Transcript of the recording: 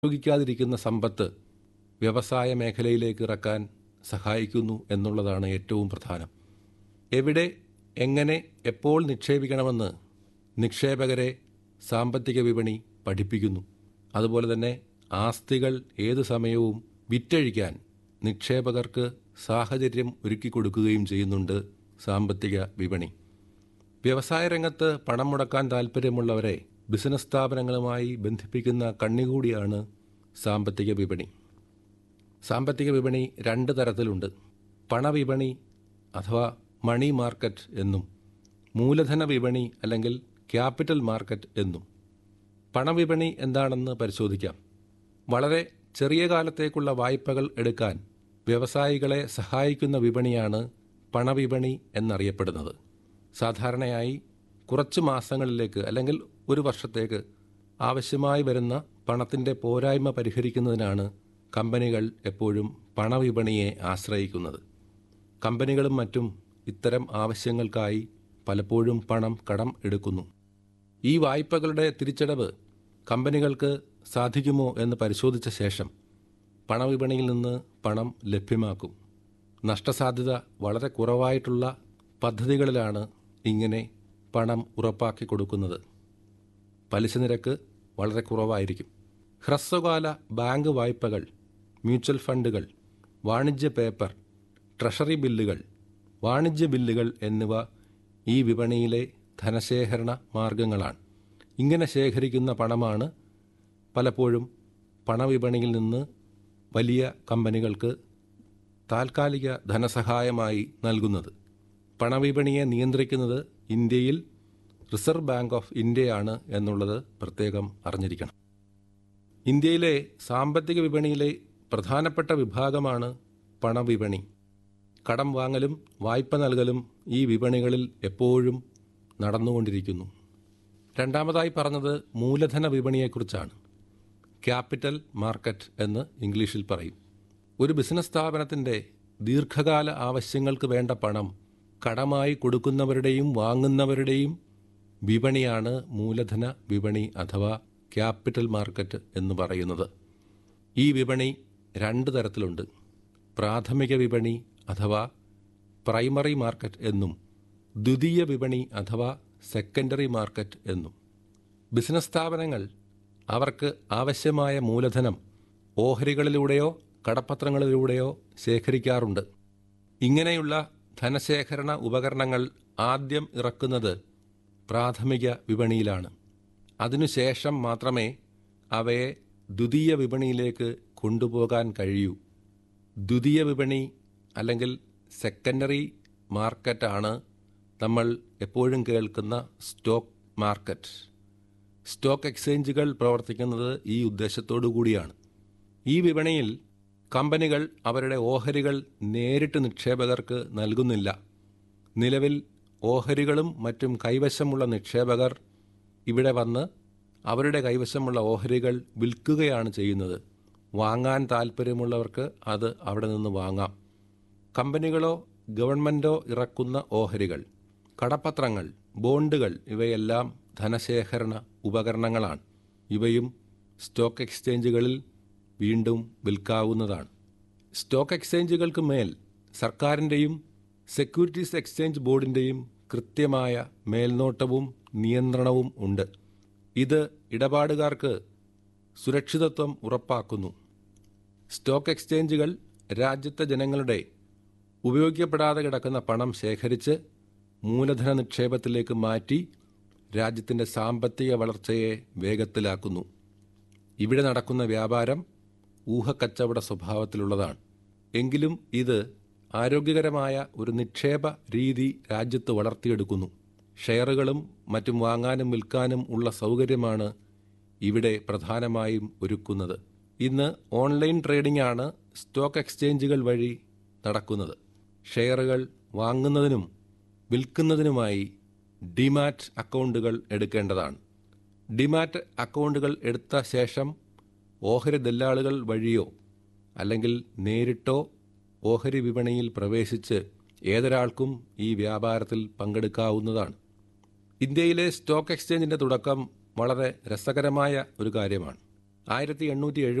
ഉപയോഗിക്കാതിരിക്കുന്ന സമ്പത്ത് വ്യവസായ മേഖലയിലേക്ക് ഇറക്കാൻ സഹായിക്കുന്നു എന്നുള്ളതാണ് ഏറ്റവും പ്രധാനം എവിടെ എങ്ങനെ എപ്പോൾ നിക്ഷേപിക്കണമെന്ന് നിക്ഷേപകരെ സാമ്പത്തിക വിപണി പഠിപ്പിക്കുന്നു അതുപോലെ തന്നെ ആസ്തികൾ ഏതു സമയവും വിറ്റഴിക്കാൻ നിക്ഷേപകർക്ക് സാഹചര്യം ഒരുക്കി കൊടുക്കുകയും ചെയ്യുന്നുണ്ട് സാമ്പത്തിക വിപണി വ്യവസായ രംഗത്ത് പണം മുടക്കാൻ താൽപ്പര്യമുള്ളവരെ ബിസിനസ് സ്ഥാപനങ്ങളുമായി ബന്ധിപ്പിക്കുന്ന കണ്ണികൂടിയാണ് സാമ്പത്തിക വിപണി സാമ്പത്തിക വിപണി രണ്ട് തരത്തിലുണ്ട് പണവിപണി അഥവാ മണി മാർക്കറ്റ് എന്നും മൂലധന വിപണി അല്ലെങ്കിൽ ക്യാപിറ്റൽ മാർക്കറ്റ് എന്നും പണവിപണി എന്താണെന്ന് പരിശോധിക്കാം വളരെ ചെറിയ കാലത്തേക്കുള്ള വായ്പകൾ എടുക്കാൻ വ്യവസായികളെ സഹായിക്കുന്ന വിപണിയാണ് പണവിപണി എന്നറിയപ്പെടുന്നത് സാധാരണയായി കുറച്ച് മാസങ്ങളിലേക്ക് അല്ലെങ്കിൽ ഒരു വർഷത്തേക്ക് ആവശ്യമായി വരുന്ന പണത്തിൻ്റെ പോരായ്മ പരിഹരിക്കുന്നതിനാണ് കമ്പനികൾ എപ്പോഴും പണവിപണിയെ ആശ്രയിക്കുന്നത് കമ്പനികളും മറ്റും ഇത്തരം ആവശ്യങ്ങൾക്കായി പലപ്പോഴും പണം കടം എടുക്കുന്നു ഈ വായ്പകളുടെ തിരിച്ചടവ് കമ്പനികൾക്ക് സാധിക്കുമോ എന്ന് പരിശോധിച്ച ശേഷം പണവിപണിയിൽ നിന്ന് പണം ലഭ്യമാക്കും നഷ്ടസാധ്യത വളരെ കുറവായിട്ടുള്ള പദ്ധതികളിലാണ് ഇങ്ങനെ പണം ഉറപ്പാക്കി കൊടുക്കുന്നത് പലിശ നിരക്ക് വളരെ കുറവായിരിക്കും ഹ്രസ്വകാല ബാങ്ക് വായ്പകൾ മ്യൂച്വൽ ഫണ്ടുകൾ വാണിജ്യ പേപ്പർ ട്രഷറി ബില്ലുകൾ വാണിജ്യ ബില്ലുകൾ എന്നിവ ഈ വിപണിയിലെ ധനശേഖരണ മാർഗങ്ങളാണ് ഇങ്ങനെ ശേഖരിക്കുന്ന പണമാണ് പലപ്പോഴും പണവിപണിയിൽ നിന്ന് വലിയ കമ്പനികൾക്ക് താൽക്കാലിക ധനസഹായമായി നൽകുന്നത് പണവിപണിയെ നിയന്ത്രിക്കുന്നത് ഇന്ത്യയിൽ റിസർവ് ബാങ്ക് ഓഫ് ഇന്ത്യയാണ് എന്നുള്ളത് പ്രത്യേകം അറിഞ്ഞിരിക്കണം ഇന്ത്യയിലെ സാമ്പത്തിക വിപണിയിലെ പ്രധാനപ്പെട്ട വിഭാഗമാണ് പണവിപണി കടം വാങ്ങലും വായ്പ നൽകലും ഈ വിപണികളിൽ എപ്പോഴും നടന്നുകൊണ്ടിരിക്കുന്നു രണ്ടാമതായി പറഞ്ഞത് മൂലധന വിപണിയെക്കുറിച്ചാണ് ക്യാപിറ്റൽ മാർക്കറ്റ് എന്ന് ഇംഗ്ലീഷിൽ പറയും ഒരു ബിസിനസ് സ്ഥാപനത്തിൻ്റെ ദീർഘകാല ആവശ്യങ്ങൾക്ക് വേണ്ട പണം കടമായി കൊടുക്കുന്നവരുടെയും വാങ്ങുന്നവരുടെയും വിപണിയാണ് മൂലധന വിപണി അഥവാ ക്യാപിറ്റൽ മാർക്കറ്റ് എന്ന് പറയുന്നത് ഈ വിപണി രണ്ട് തരത്തിലുണ്ട് പ്രാഥമിക വിപണി അഥവാ പ്രൈമറി മാർക്കറ്റ് എന്നും ദ്വിതീയ വിപണി അഥവാ സെക്കൻഡറി മാർക്കറ്റ് എന്നും ബിസിനസ് സ്ഥാപനങ്ങൾ അവർക്ക് ആവശ്യമായ മൂലധനം ഓഹരികളിലൂടെയോ കടപ്പത്രങ്ങളിലൂടെയോ ശേഖരിക്കാറുണ്ട് ഇങ്ങനെയുള്ള ധനശേഖരണ ഉപകരണങ്ങൾ ആദ്യം ഇറക്കുന്നത് പ്രാഥമിക വിപണിയിലാണ് അതിനുശേഷം മാത്രമേ അവയെ ദ്വിതീയ വിപണിയിലേക്ക് കൊണ്ടുപോകാൻ കഴിയൂ ദ്വിതീയ വിപണി അല്ലെങ്കിൽ സെക്കൻഡറി മാർക്കറ്റാണ് നമ്മൾ എപ്പോഴും കേൾക്കുന്ന സ്റ്റോക്ക് മാർക്കറ്റ് സ്റ്റോക്ക് എക്സ്ചേഞ്ചുകൾ പ്രവർത്തിക്കുന്നത് ഈ ഉദ്ദേശത്തോടു കൂടിയാണ് ഈ വിപണിയിൽ കമ്പനികൾ അവരുടെ ഓഹരികൾ നേരിട്ട് നിക്ഷേപകർക്ക് നൽകുന്നില്ല നിലവിൽ ഓഹരികളും മറ്റും കൈവശമുള്ള നിക്ഷേപകർ ഇവിടെ വന്ന് അവരുടെ കൈവശമുള്ള ഓഹരികൾ വിൽക്കുകയാണ് ചെയ്യുന്നത് വാങ്ങാൻ താൽപ്പര്യമുള്ളവർക്ക് അത് അവിടെ നിന്ന് വാങ്ങാം കമ്പനികളോ ഗവൺമെൻറ്റോ ഇറക്കുന്ന ഓഹരികൾ കടപ്പത്രങ്ങൾ ബോണ്ടുകൾ ഇവയെല്ലാം ധനശേഖരണ ഉപകരണങ്ങളാണ് ഇവയും സ്റ്റോക്ക് എക്സ്ചേഞ്ചുകളിൽ വീണ്ടും വിൽക്കാവുന്നതാണ് സ്റ്റോക്ക് എക്സ്ചേഞ്ചുകൾക്ക് മേൽ സർക്കാരിൻ്റെയും സെക്യൂരിറ്റീസ് എക്സ്ചേഞ്ച് ബോർഡിൻ്റെയും കൃത്യമായ മേൽനോട്ടവും നിയന്ത്രണവും ഉണ്ട് ഇത് ഇടപാടുകാർക്ക് സുരക്ഷിതത്വം ഉറപ്പാക്കുന്നു സ്റ്റോക്ക് എക്സ്ചേഞ്ചുകൾ രാജ്യത്തെ ജനങ്ങളുടെ ഉപയോഗിക്കപ്പെടാതെ കിടക്കുന്ന പണം ശേഖരിച്ച് മൂലധന നിക്ഷേപത്തിലേക്ക് മാറ്റി രാജ്യത്തിൻ്റെ സാമ്പത്തിക വളർച്ചയെ വേഗത്തിലാക്കുന്നു ഇവിടെ നടക്കുന്ന വ്യാപാരം ഊഹക്കച്ചവട സ്വഭാവത്തിലുള്ളതാണ് എങ്കിലും ഇത് ആരോഗ്യകരമായ ഒരു നിക്ഷേപ രീതി രാജ്യത്ത് വളർത്തിയെടുക്കുന്നു ഷെയറുകളും മറ്റും വാങ്ങാനും വിൽക്കാനും ഉള്ള സൗകര്യമാണ് ഇവിടെ പ്രധാനമായും ഒരുക്കുന്നത് ഇന്ന് ഓൺലൈൻ ട്രേഡിംഗ് ആണ് സ്റ്റോക്ക് എക്സ്ചേഞ്ചുകൾ വഴി നടക്കുന്നത് ഷെയറുകൾ വാങ്ങുന്നതിനും വിൽക്കുന്നതിനുമായി ഡിമാറ്റ് അക്കൗണ്ടുകൾ എടുക്കേണ്ടതാണ് ഡിമാറ്റ് അക്കൗണ്ടുകൾ എടുത്ത ശേഷം ഓഹരി ദല്ലാളുകൾ വഴിയോ അല്ലെങ്കിൽ നേരിട്ടോ ഓഹരി വിപണിയിൽ പ്രവേശിച്ച് ഏതൊരാൾക്കും ഈ വ്യാപാരത്തിൽ പങ്കെടുക്കാവുന്നതാണ് ഇന്ത്യയിലെ സ്റ്റോക്ക് എക്സ്ചേഞ്ചിൻ്റെ തുടക്കം വളരെ രസകരമായ ഒരു കാര്യമാണ് ആയിരത്തി എണ്ണൂറ്റി